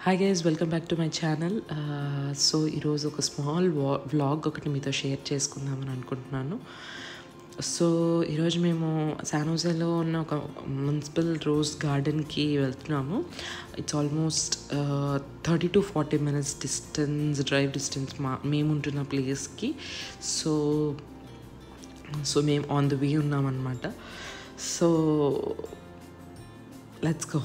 hi guys welcome back to my channel so ఈరోజు ఒక small వా వ్లాగ్ ఒకటి మీతో షేర్ చేసుకుందామని అనుకుంటున్నాను సో ఈరోజు మేము శానోజేలో ఉన్న ఒక మున్సిపల్ రోజ్ గార్డెన్కి వెళ్తున్నాము it's almost thirty to forty minutes distance drive distance మా మేముంటున్న ప్లేస్కి సో సో మేము ఆన్ ద వే ఉన్నామన్నమాట సో లెట్స్ గో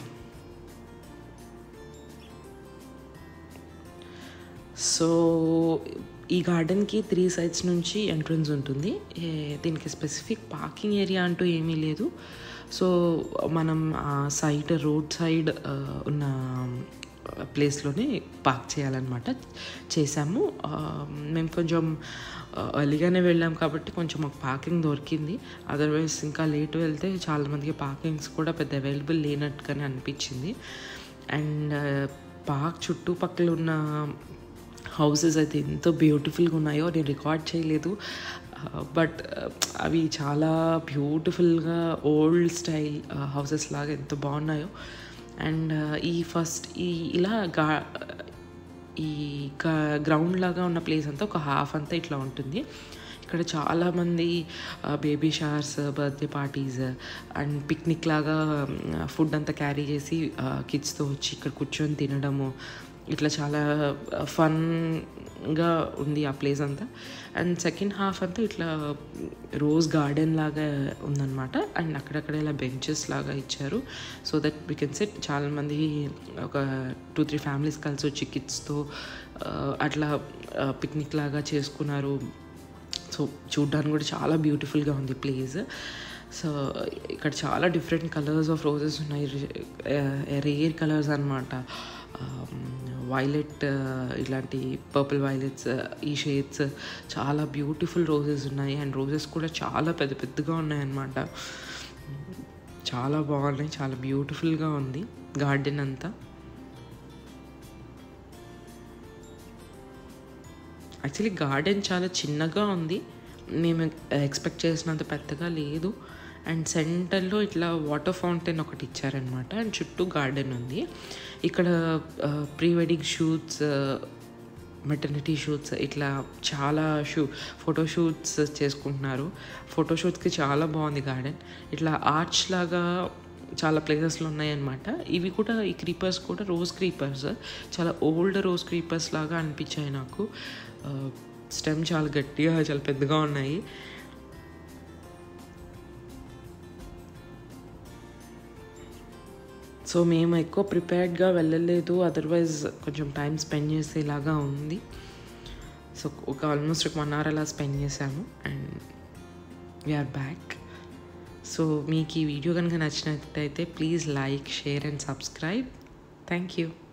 సో ఈ గార్డెన్కి త్రీ సైడ్స్ నుంచి ఎంట్రన్స్ ఉంటుంది ఏ- దీనికి స్పెసిఫిక్ పార్కింగ్ ఏరియా అంటూ ఏమీ లేదు సో మనం ఆ సైడ్ రోడ్ సైడ్ ఆ, ఉన్న ప్లేస్లోనే పార్క్ చేయాలన్నమాట చేసాము ఆ, మేము కొంచెం ఎర్లీగానే వెళ్ళాం కాబట్టి కొంచెం మాకు పార్కింగ్ దొరికింది అదర్వైజ్ ఇంకా లేట్ వెళ్తే చాలామందికి పార్కింగ్స్ కూడా పెద్ద అవైలబుల్ లేనట్టుగానే అనిపించింది అండ్ పార్క్ చుట్టుపక్కల ఉన్న హౌసెస్ అయితే ఎంత బ్యూటిఫుల్గా ఉన్నాయో నేను రికార్డ్ చేయలేదు బట్ అవి చాలా బ్యూటిఫుల్గా ఓల్డ్ స్టైల్ హౌసెస్ లాగా ఎంత బాగున్నాయో అండ్ ఈ ఫస్ట్ ఈ ఇలా గా ఈ గ్రౌండ్ లాగా ఉన్న ప్లేస్ అంతా ఒక హాఫ్ అంతా ఇట్లా ఉంటుంది ఇక్కడ చాలామంది baby showers birthday parties and picnic లాగా ఫుడ్ అంతా క్యారీ చేసి కిడ్స్తో వచ్చి ఇక్కడ కూర్చొని తినడము ఇట్లా చాలా ఫన్గా ఉంది ఆ ప్లేస్ అంతా అండ్ సెకండ్ హాఫ్ అంతా ఇట్లా రోజ్ గార్డెన్ లాగా ఉందన్నమాట అండ్ అక్కడక్కడ ఇలా బెంచెస్ లాగా ఇచ్చారు so that we can set చాలామంది ఒక టూ త్రీ ఫ్యామిలీస్ కలిసి వచ్చి కిడ్స్తో అట్లా పిక్నిక్ లాగా చేసుకున్నారు సో చూడ్డానికి కూడా చాలా బ్యూటిఫుల్గా ఉంది ప్లేస్ సో ఇక్కడ చాలా డిఫరెంట్ కలర్స్ ఆఫ్ రోజెస్ ఉన్నాయి రేర్ కలర్స్ అనమాట వైలెట్ ఇలాంటి పర్పుల్ వైలెట్స్ ఈ షేడ్స్ చాలా బ్యూటిఫుల్ రోజెస్ ఉన్నాయి అండ్ రోజెస్ కూడా చాలా పెద్ద పెద్దగా ఉన్నాయన్నమాట చాలా బాగున్నాయి చాలా బ్యూటిఫుల్గా ఉంది గార్డెన్ అంతా యాక్చువల్లీ గార్డెన్ చాలా చిన్నగా ఉంది మేము ఎక్స్పెక్ట్ చేసినంత పెద్దగా లేదు అండ్ సెంటర్లో ఇట్లా వాటర్ ఫౌంటైన్ ఒకటి ఇచ్చారనమాట అండ్ చుట్టూ గార్డెన్ ఉంది ఇక్కడ pre wedding shoots maternity shoots ఇట్లా చాలా షూ ఫోటో షూట్స్ చేసుకుంటున్నారు ఫోటో షూట్స్కి చాలా బాగుంది గార్డెన్ ఇట్లా ఆర్చ్ లాగా చాలా ప్లేసెస్లో ఉన్నాయన్నమాట ఇవి కూడా ఈ క్రీపర్స్ కూడా రోజ్ క్రీపర్స్ చాలా ఓల్డ్ రోజ్ క్రీపర్స్ లాగా అనిపించాయి నాకు స్టెమ్ చాలా గట్టిగా చాలా పెద్దగా ఉన్నాయి సో మేము ఎక్కువ ప్రిపేర్డ్గా వెళ్ళలేదు అదర్వైజ్ కొంచెం టైం స్పెండ్ చేసేలాగా ఉంది సో ఒక ఆల్మోస్ట్ ఒక వన్ అవర్ అలా స్పెండ్ చేసాము అండ్ వీఆర్ బ్యాక్ సో మీకు ఈ వీడియో కనుక నచ్చినట్టయితే please like share and subscribe thank you